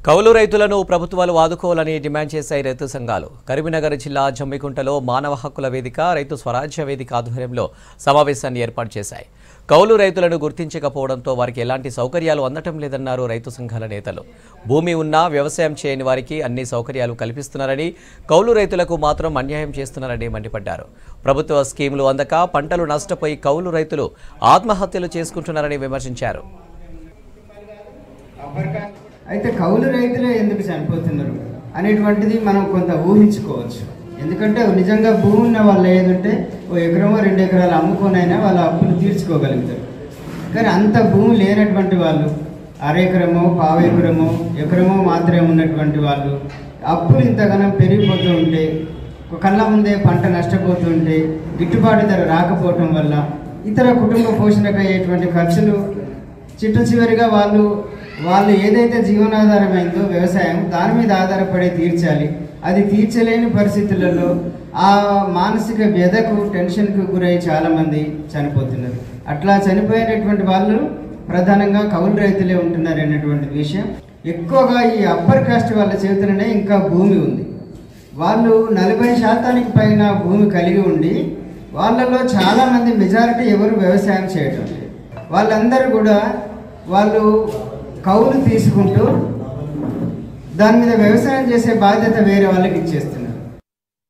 కౌలు రైతులను ప్రభుత్వాలు ఆదుకోవాలని డిమాండ్ చేశాయి రైతు సంఘాలు కరీంనగర్ జిల్లా జమ్మికుంటలో మానవ హక్కుల వేదిక రైతు స్వరాజ్య వేదిక ఆధ్వర్యంలో సమావేశాన్ని ఏర్పాటు చేశాయి కౌలు రైతులను గుర్తించకపోవడంతో వారికి ఎలాంటి సౌకర్యాలు అందటం లేదన్నారు రైతు సంఘాల నేతలు భూమి ఉన్నా వ్యవసాయం చేయని వారికి అన్ని సౌకర్యాలు కల్పిస్తున్నారని కౌలు రైతులకు మాత్రం అన్యాయం చేస్తున్నారని మండిపడ్డారు ప్రభుత్వ స్కీములు అందక పంటలు నష్టపోయి కౌలు రైతులు ఆత్మహత్యలు చేసుకుంటున్నారని విమర్శించారు అయితే కౌలు రైతులే ఎందుకు చనిపోతున్నారు అనేటువంటిది మనం కొంత ఊహించుకోవచ్చు ఎందుకంటే నిజంగా భూమి ఉన్న వాళ్ళు ఏదంటే ఓ ఎకరమో రెండు ఎకరాలు అమ్ముకొనైనా వాళ్ళ అప్పులు తీర్చుకోగలుగుతారు కానీ అంత భూమి లేనటువంటి వాళ్ళు అరెకరమో పావు ఎకరమో ఎకరమో మాత్రమే ఉన్నటువంటి వాళ్ళు అప్పులు ఇంతగానం పెరిగిపోతూ ఉంటే కళ్ళ ముందే పంట నష్టపోతుంటే గిట్టుబాటు ధర రాకపోవటం వల్ల ఇతర కుటుంబ పోషణకు అయ్యేటువంటి ఖర్చులు చిట్ట చివరిగా వాళ్ళు వాళ్ళు ఏదైతే జీవనాధారమైందో వ్యవసాయం దాని మీద ఆధారపడి తీర్చాలి అది తీర్చలేని పరిస్థితులలో ఆ మానసిక వ్యధకు టెన్షన్కు గురై చాలామంది చనిపోతున్నారు అట్లా చనిపోయినటువంటి వాళ్ళు ప్రధానంగా కౌలు రైతులే ఉంటున్నారు అనేటువంటి విషయం ఎక్కువగా ఈ అప్పర్ కాస్ట్ వాళ్ళ చేతులనే ఇంకా భూమి ఉంది వాళ్ళు నలభై శాతానికి పైన భూమి కలిగి ఉండి వాళ్ళలో చాలామంది మెజారిటీ ఎవరు వ్యవసాయం చేయటం లేదు వాళ్ళందరూ కూడా వాళ్ళు కౌలు తీసుకుంటూ దాని మీద వ్యవసాయం చేసే బాధ్యత వేరే వాళ్ళకి ఇచ్చేస్తున్నారు